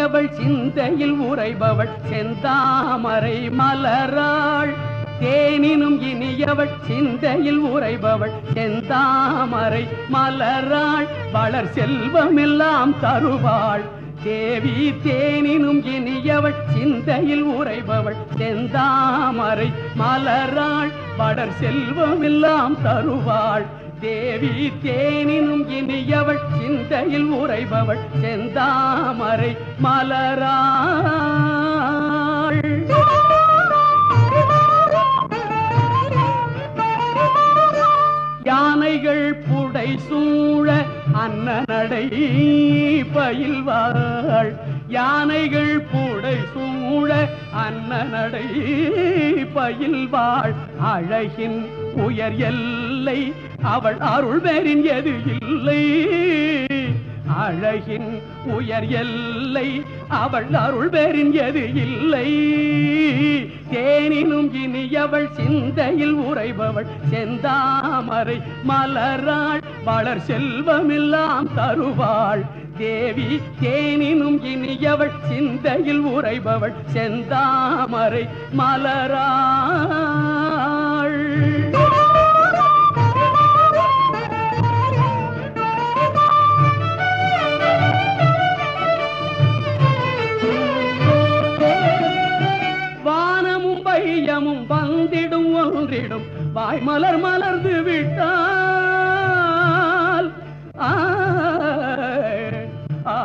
இனியவள் சிந்தையில் உறைபவள் செந்தாமரை மலராள் தேனினும் இனியவள் சிந்தையில் உறைபவள் செந்தாமரை மலராள் வளர் செல்வமெல்லாம் தருவாள் தேவி தேனினும் இனியவள் சிந்தையில் உறைபவள் செந்தாமரை மலராள் வளர் செல்வமெல்லாம் தருவாள் தேவி தேனினும் இனியவள் சிந்தையில் உறைபவள் செந்தாமரை மலராள் யானைகள் புடை சூழ அன்னநடை பயில்வாள் யானைகள் புடை சூழ அன்னநடை பயில்வாள் அழகின் உயர் எல்லை அவள் அருள் பெறின் எது இல்லை அழகின் உயர் எல்லை அவள் அருள் பெறின் எது இல்லை தேனினும் இனியவள் சிந்தையில் உறைபவள் செந்தாமரை மலராள் வளர் செல்வமெல்லாம் தருவாள் தேவி தேனினும் இனியவள் சிந்தையில் உறைபவள் செந்தாமரை மலராள் வானமும் பையமும் வந்திடும் ஒன்றிடும் வாய்மலர் மலர்ந்து விட்டால் ஆ, ஆ,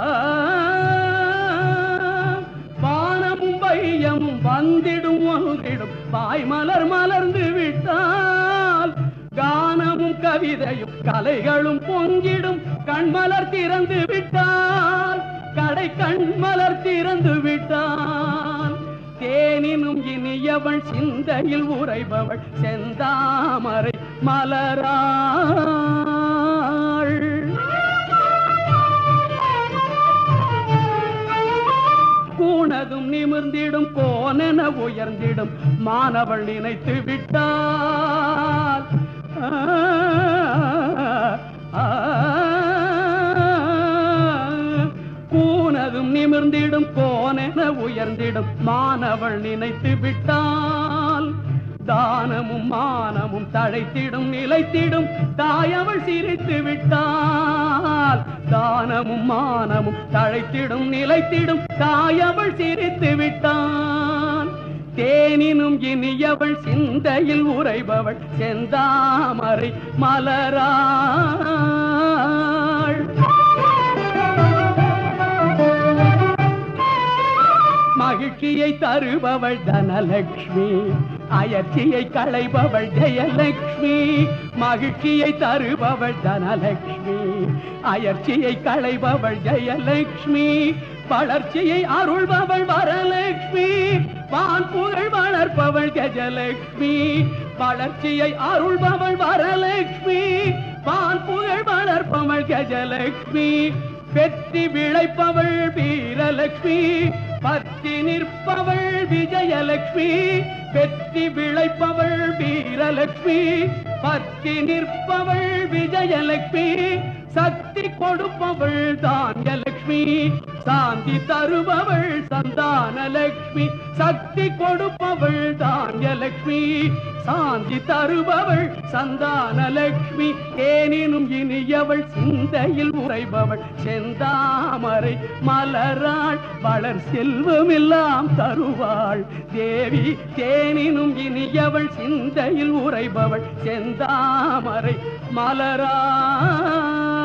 வானமும் பையமும் வந்திடும் ஒன்றிடும் வாய்மலர் மலர்ந்து விட்டால் கானமும் கவிதையும் கலைகளும் பொங்கிடும் கண்மலர் திறந்து விட்டால் கடை கண்மலர் திறந்து விட்டால் தேனினும் இனியவள் சிந்தையில் உறைபவள் செந்தாமரை மலராள் கூணதும் நிமிர்ந்திடும் கோனென உயர்ந்திடும் மாணவள் நினைத்து விட்டால் ஆ, ஆ, கூனதும் நிமிர்ந்திடும் கோனென உயர்ந்திடும் மாணவள் நினைத்து விட்டால் தானமும் மானமும் தழைத்திடும் நிலைத்திடும் தாயவள் சிரித்து விட்டால் தானமும் மானமும் தழைத்திடும் நிலைத்திடும் தாயவள் சிரித்து விட்டால் தேனினும் இனியவள் சிந்தையில் உறைபவள் செந்தாமரை மலராள் மகிழ்ச்சியை தருபவள் தனலட்சுமி அயற்சியை களைபவள் ஜெயலட்சுமி மகிழ்ச்சியை தருபவள் தனலட்சுமி அயற்சியை களைபவள் ஜெயலட்சுமி வளர்ச்சியை அருள்பவள் வரலட்சுமி வான் புகழ் வளர்ப்பவள் கஜலட்சுமி வளர்ச்சியை அருள்பவள் வரலட்சுமி வான் புகழ் வளர்ப்பவள் கஜலட்சுமி வெற்றி விளைப்பவள் வீரலட்சுமி பத்தி நிற்பவள் விஜயலட்சுமி வெற்றி விளைப்பவள் வீரலட்சுமி பத்தி நிற்பவள் விஜயலட்சுமி சக்தி கொடுப்பவள் தானியலட்சுமி சாந்தி தருபவள் சந்தானலட்சுமி சக்தி கொடுப்பவள் தானியலட்சுமி சாந்தி தருபவள் சந்தானலட்சுமி ஏனினும் இனியவள் சிந்தையில் உறைபவள் செந்தாமரை மலராள் வளர் செல்வமெல்லாம் தருவாள் தேவி தேனினும் இனியவள் சிந்தையில் உறைபவள் செந்தாமரை மலராள்